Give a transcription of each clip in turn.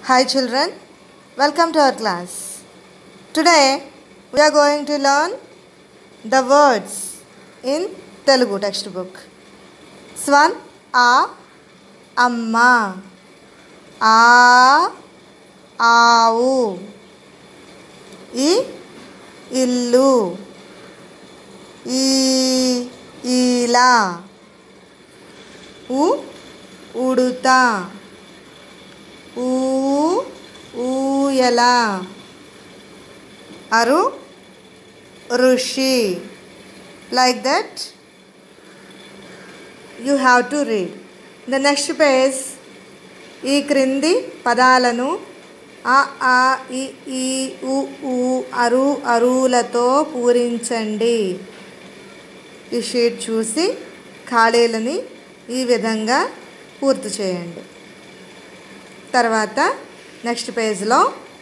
Hi children, welcome to our class. Today we are going to learn the words in Telugu textbook. Swan a amma a ఆవు ఈ ఇల్లు ఈ ఈలా ఉ ఉడుత ఊ ఊయల అరు ఋషి like that you have to read the next page ఈ క్రింది పదాలను ఆ ఆ ఇ ఈ ఉ ఊ అరు అరువులతో పూరించండి ఈ షీట్ చూసి ఖాళీలని ఈ విధంగా పూర్తి చేయండి తర్వాత నెక్స్ట్ పేజ్లో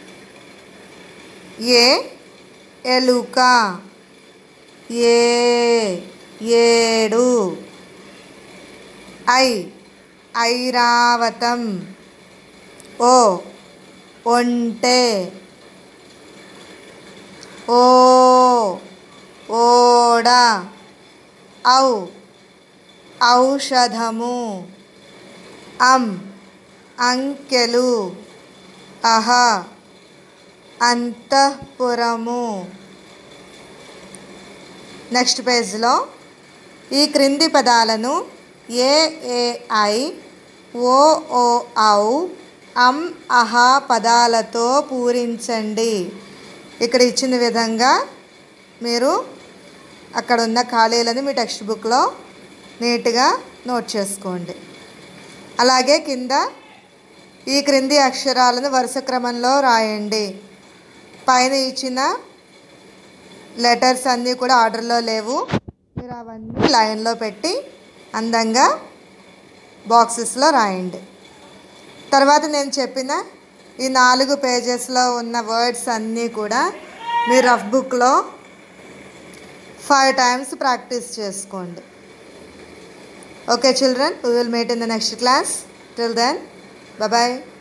ఏ ఎలుక ఏ ఏడు ఐ ఐరావతం ఓ ఒంటె ఓ ఓడ ఔ ఔషధము అం అంకెలు అహ అంతఃపురము నెక్స్ట్ పేజ్లో ఈ క్రింది పదాలను ఏ ఏ ఐ ఓ ఓ ఔ అం అహ పదాలతో పూరించండి ఇక్కడ ఇచ్చిన విధంగా మీరు అక్కడ ఉన్న ఖాళీలను మీ టెక్స్ట్ బుక్లో నీట్గా నోట్ చేసుకోండి అలాగే కింద ఈ క్రింది అక్షరాలను వరుస క్రమంలో రాయండి పైన ఇచ్చిన లెటర్స్ అన్నీ కూడా ఆర్డర్లో లేవు మీరు అవన్నీ లైన్లో పెట్టి అందంగా బాక్సెస్లో రాయండి తర్వాత నేను చెప్పిన ఈ నాలుగు పేజెస్లో ఉన్న వర్డ్స్ అన్నీ కూడా మీ రఫ్ బుక్లో ఫైవ్ టైమ్స్ ప్రాక్టీస్ చేసుకోండి okay children we will meet in the next class till then bye